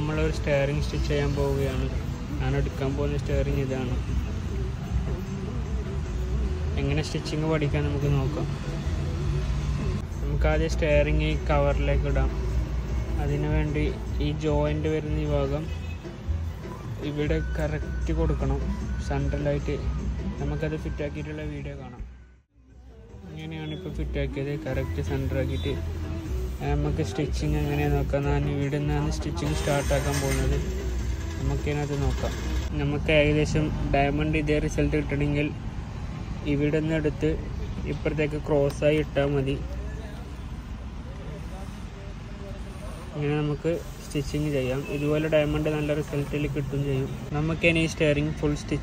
നമ്മളൊരു steering stitch ചെയ്യാൻ പോവുകയാണ് ഞാൻ എടുക്കാൻ പോകുന്ന സ്റ്റെയറിംഗ് ഇതാണ് എങ്ങനെ സ്റ്റിച്ചിങ് പഠിക്കാൻ നമുക്ക് നോക്കാം നമുക്ക് ആദ്യം സ്റ്റെയറിംഗ് ഈ കവറിലേക്ക് ഇടാം അതിനു വേണ്ടി ഈ ജോയിൻ്റ് വരുന്ന ഈ ഭാഗം ഇവിടെ കറക്റ്റ് കൊടുക്കണം സെൻട്രലായിട്ട് നമുക്കത് ഫിറ്റാക്കിയിട്ടുള്ള വീഡിയോ കാണാം ഇങ്ങനെയാണ് ഇപ്പോൾ ഫിറ്റാക്കിയത് കറക്റ്റ് സെൻറ്ററാക്കിയിട്ട് നമുക്ക് സ്റ്റിച്ചിങ് എങ്ങനെയാണ് നോക്കാം ഞാൻ ഇവിടെ നിന്നാണ് സ്റ്റിച്ചിങ് സ്റ്റാർട്ടാക്കാൻ പോകുന്നത് നമുക്കതിനകത്ത് നോക്കാം നമുക്ക് ഏകദേശം ഡയമണ്ട് ഇതേ റിസൾട്ട് കിട്ടണമെങ്കിൽ ഇവിടെ നിന്ന് എടുത്ത് ഇപ്പുറത്തേക്ക് ക്രോസായി ഇട്ടാൽ മതി ഇങ്ങനെ നമുക്ക് സ്റ്റിച്ചിങ് ചെയ്യാം ഇതുപോലെ ഡയമണ്ട് നല്ല റിസൾട്ടിൽ കിട്ടും ചെയ്യും നമുക്ക് ഇനി സ്റ്റെയറിംഗ് ഫുൾ സ്റ്റിച്ച്